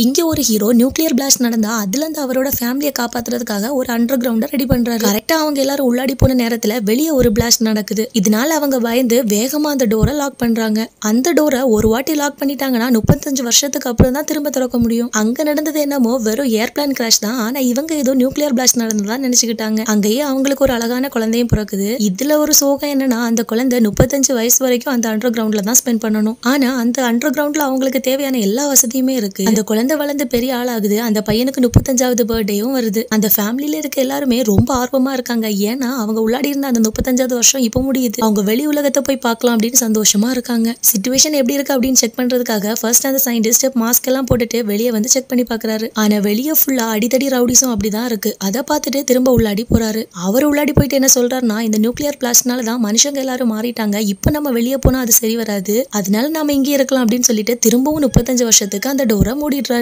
இங்க ஒரு hero nuclear blast நடந்தா அதுல இருந்து அவரோட ஃபேமிலியை காப்பாத்துறதுக்காக ஒரு அண்டர் கிரவுண்ட ரெடி பண்றாரு கரெக்டா அவங்க எல்லாரும் உள்ளாடி போன நேரத்துல வெளியே ஒரு பிளாஸ்ட் நடக்குது இதனால அவங்க பயந்து வேகமா அந்த டோரை லாக் பண்றாங்க அந்த டோரை ஒரு வாட்டி லாக் பண்ணிட்டாங்கன்னா முப்பத்தஞ்சு வருஷத்துக்கு அப்புறம் தான் திரும்ப திறக்க முடியும் அங்க நடந்தது என்னமோ வெறும் ஏர்பிளான் கிராஷ் தான் ஆனா இவங்க ஏதோ நியூக்ளியர் பிளாஸ்ட் நடந்ததா நினைச்சுக்கிட்டாங்க அங்கேயே அவங்களுக்கு ஒரு அழகான குழந்தையும் பிறக்குது இதுல ஒரு சோகம் என்னன்னா அந்த குழந்தை முப்பத்தஞ்சு வயசு வரைக்கும் அந்த அண்டர் கிரவுண்ட்ல தான் ஸ்பெண்ட் பண்ணணும் ஆனா அந்த அண்டர் கிரவுண்ட்ல அவங்களுக்கு தேவையான எல்லா வசதியுமே இருக்கு அந்த குழந்தை வளர்ந்து பெரிய ஆளாகுது அந்த பையனுக்கு முப்பத்தஞ்சாவது பர்த்டேயும் வருது அந்த ஃபேமிலியில இருக்க எல்லாருமே ரொம்ப ஆர்வமா இருக்காங்க ஏன்னா அவங்க உள்ளாடி இருந்த அந்த முப்பத்தஞ்சாவது வருஷம் இப்போ முடியுது அவங்க வெளி உலகத்தை போய் பார்க்கலாம் அப்படின்னு சந்தோஷமா இருக்காங்க சுச்சுவேஷன் எப்படி இருக்கு அப்படின்னு செக் பண்றதுக்காக ஃபர்ஸ்ட் அந்த சயின்டிஸ்ட் மாஸ்க் எல்லாம் போட்டுட்டு வெளியே வந்து செக் பண்ணி பாக்குறாரு ஆனா வெளியே ஃபுல்லா அடித்தடி ரவுடிஸும் அப்படிதான் இருக்கு அதை பார்த்துட்டு திரும்ப உள்ளாடி போறாரு அவர் உள்ளாடி போயிட்டு என்ன சொல்றாருன்னா இந்த நியூக்ளியர் பிளாஸ்ட்னால தான் மனுஷங்க எல்லாரும் மாறிட்டாங்க இப்போ நம்ம வெளியே போனா அது சரி வராது அதனால நாம இங்கே இருக்கலாம் அப்படின்னு சொல்லிட்டு திரும்பவும் முப்பத்தஞ்சு வருஷத்துக்கு அந்த டோரை மூடிடுறாரு